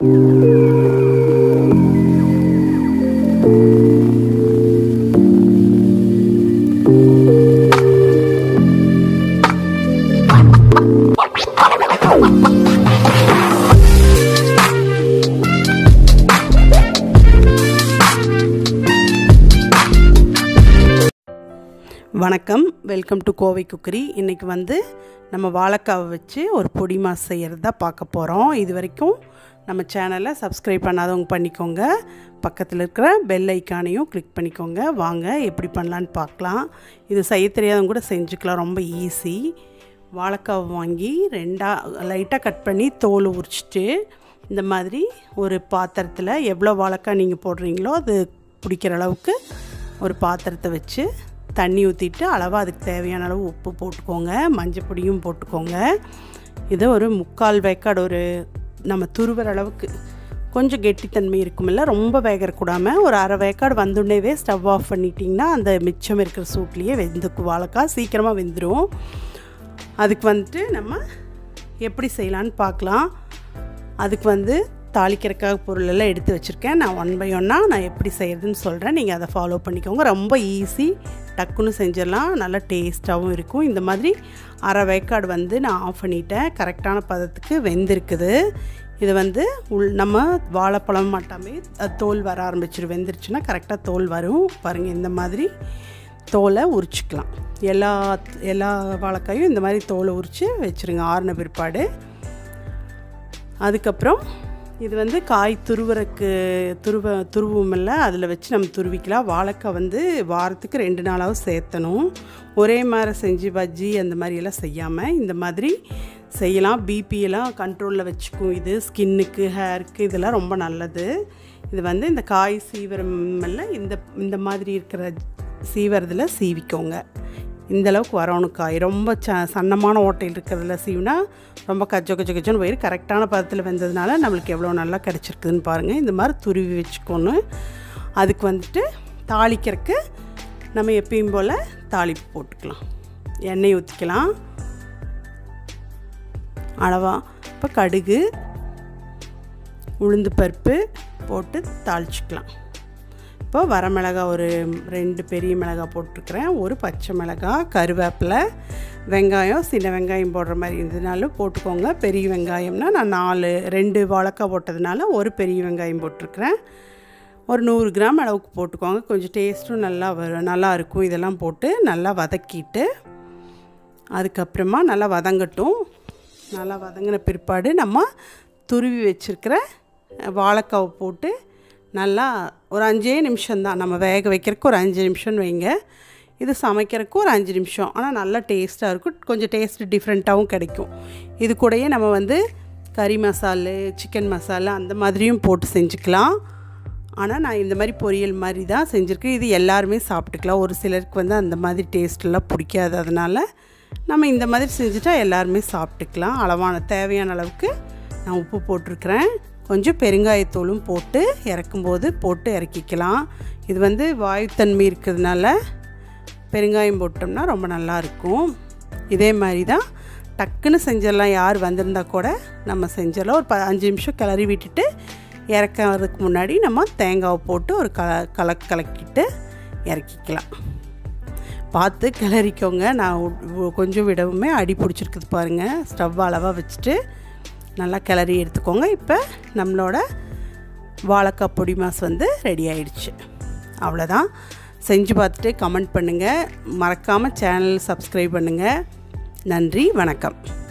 வணக்கம் welcome to Kovai cookery இன்றைக்கி வந்து நம்ம வாழைக்காவை வச்சு ஒரு பொடி மாஸ் செய்கிறது தான் பார்க்க போகிறோம் இது வரைக்கும் நம்ம சேனலை சப்ஸ்கிரைப் பண்ணாதவங்க பண்ணிக்கோங்க பக்கத்தில் இருக்கிற பெல் ஐக்கானையும் கிளிக் பண்ணிக்கோங்க வாங்க எப்படி பண்ணலான்னு பார்க்கலாம் இது செய்ய தெரியாதவங்க கூட செஞ்சுக்கலாம் ரொம்ப ஈஸி வாழைக்காவை வாங்கி ரெண்டாக லைட்டாக கட் பண்ணி தோல் உரிச்சிட்டு இந்த மாதிரி ஒரு பாத்திரத்தில் எவ்வளோ வாழைக்காய் நீங்கள் போடுறீங்களோ அது பிடிக்கிற அளவுக்கு ஒரு பாத்திரத்தை வச்சு தண்ணி ஊற்றிட்டு அளவாக அதுக்கு தேவையான அளவு உப்பு போட்டுக்கோங்க மஞ்சள் பொடியும் போட்டுக்கோங்க இதை ஒரு முக்கால் வேக்காடு ஒரு நம்ம துருவற அளவுக்கு கொஞ்சம் கெட்டித்தன்மை இருக்குமில்ல ரொம்ப வேகக்கூடாமல் ஒரு அரை வேக்காடு வந்துடனேவே ஸ்டவ் ஆஃப் பண்ணிட்டிங்கன்னா அந்த மிச்சம் இருக்கிற சூட்லேயே வெந்துக்கு வாழைக்காய் சீக்கிரமாக வெந்துடும் அதுக்கு வந்துட்டு நம்ம எப்படி செய்யலான்னு பார்க்கலாம் அதுக்கு வந்து தாளிக்கிறக்காக பொருள் எல்லாம் எடுத்து வச்சுருக்கேன் நான் ஒன் பை ஒன்னாக நான் எப்படி செய்கிறதுன்னு சொல்கிறேன் நீங்கள் அதை ஃபாலோ பண்ணிக்கோங்க ரொம்ப ஈஸி டக்குன்னு செஞ்சிடலாம் நல்லா டேஸ்ட்டாகவும் இருக்கும் இந்த மாதிரி அரை வேக்காடு வந்து நான் ஆஃப் பண்ணிட்டேன் கரெக்டான பதத்துக்கு வெந்திருக்குது இது வந்து உள் நம்ம வாழைப்பழம் மாட்டாமே தோல் வர ஆரம்பிச்சிடும் வெந்துருச்சுன்னா கரெக்டாக தோல் வரும் பாருங்கள் இந்த மாதிரி தோலை உரிச்சிக்கலாம் எல்லா எல்லா வாழைக்காயும் இந்த மாதிரி தோலை உரித்து வச்சுருங்க ஆறுன பிற்பாடு அதுக்கப்புறம் இது வந்து காய் துருவறக்கு துருவ துருவமில்ல அதில் வச்சு நம்ம துருவிக்கலாம் வாழைக்காய் வந்து வாரத்துக்கு ரெண்டு நாளாகவும் சேர்த்தணும் ஒரே மாதிரி செஞ்சு பஜ்ஜி அந்த மாதிரியெல்லாம் செய்யாமல் இந்த மாதிரி செய்யலாம் பிபியெல்லாம் கண்ட்ரோலில் வச்சுக்கும் இது ஸ்கின்னுக்கு ஹேருக்கு இதெல்லாம் ரொம்ப நல்லது இது வந்து இந்த காய் சீவரமில்ல இந்த இந்த மாதிரி இருக்கிற சீவரத்தில் சீவிக்கோங்க இந்தளவுக்கு வரணும் காய் ரொம்ப ச சன்னமான ஓட்டையில் இருக்கிறதுல சீவினா ரொம்ப கச்சோ கச்சோ கச்சோன்னு போயிரு கரெக்டான பதத்தில் வெந்ததுனால நம்மளுக்கு எவ்வளோ நல்லா கிடச்சிருக்குதுன்னு பாருங்கள் இந்த மாதிரி துருவி வச்சுக்கோன்னு அதுக்கு வந்துட்டு தாளிக்கிறதுக்கு நம்ம எப்பயும் போல் தாளிப்பு போட்டுக்கலாம் எண்ணெய் ஊற்றிக்கலாம் அளவா இப்போ கடுகு உளுந்து பருப்பு போட்டு தாளிச்சிக்கலாம் இப்போ வரமிளகா ஒரு ரெண்டு பெரிய மிளகாய் போட்டிருக்கிறேன் ஒரு பச்சை மிளகாய் கருவேப்பிலை வெங்காயம் சின்ன வெங்காயம் போடுற மாதிரி இருந்ததுனாலும் போட்டுக்கோங்க பெரிய வெங்காயம்னா நான் நாலு ரெண்டு வாழைக்காய் போட்டதுனால ஒரு பெரிய வெங்காயம் போட்டிருக்கிறேன் ஒரு நூறு கிராம் அளவுக்கு போட்டுக்கோங்க கொஞ்சம் டேஸ்ட்டும் நல்லா வரும் நல்லா இருக்கும் இதெல்லாம் போட்டு நல்லா வதக்கிட்டு அதுக்கப்புறமா நல்லா வதங்கட்டும் நல்லா வதங்கின பிற்பாடு நம்ம துருவி வச்சுருக்கிற வாழைக்காவை போட்டு நல்லா ஒரு அஞ்சே நிமிஷம்தான் நம்ம வேக வைக்கிறதுக்கு ஒரு அஞ்சு நிமிஷம் வைங்க இது சமைக்கிறதுக்கு ஒரு அஞ்சு நிமிஷம் ஆனால் நல்லா டேஸ்ட்டாக இருக்கும் கொஞ்சம் டேஸ்ட்டு டிஃப்ரெண்ட்டாகவும் கிடைக்கும் இது கூடயே நம்ம வந்து கறி மசாலு சிக்கன் மசாலா அந்த மாதிரியும் போட்டு செஞ்சுக்கலாம் ஆனால் நான் இந்த மாதிரி பொரியல் மாதிரி தான் செஞ்சுருக்கேன் இது எல்லாருமே சாப்பிட்டுக்கலாம் ஒரு சிலருக்கு வந்து அந்த மாதிரி டேஸ்ட்லாம் பிடிக்காது அதனால் நம்ம இந்த மாதிரி செஞ்சுட்டா எல்லாருமே சாப்பிட்டுக்கலாம் அளவான தேவையான அளவுக்கு நான் உப்பு போட்டிருக்கிறேன் கொஞ்சம் பெருங்காயத்தூளும் போட்டு இறக்கும்போது போட்டு இறக்கிக்கலாம் இது வந்து வாயுத்தன்மை இருக்கிறதுனால பெருங்காயம் போட்டோம்னா ரொம்ப நல்லாயிருக்கும் இதே மாதிரி தான் டக்குன்னு செஞ்சிடலாம் யார் வந்திருந்தா கூட நம்ம செஞ்சிடலாம் ஒரு ப அஞ்சு நிமிஷம் கிளறி விட்டுட்டு இறக்கிறதுக்கு முன்னாடி நம்ம தேங்காவை போட்டு ஒரு க கல கலக்கிட்டு இறக்கிக்கலாம் பார்த்து கிளறிக்கோங்க நான் கொஞ்சம் விடவுமே அடி பிடிச்சிருக்குது பாருங்கள் ஸ்டவ் அளவாக வச்சுட்டு நல்லா கிளறி எடுத்துக்கோங்க இப்போ நம்மளோட வாழைக்காய் பொடி மாஸ் வந்து ரெடி ஆயிடுச்சு அவ்வளோதான் செஞ்சு பார்த்துட்டு கமெண்ட் பண்ணுங்கள் மறக்காமல் சேனல் சப்ஸ்கிரைப் பண்ணுங்கள் நன்றி வணக்கம்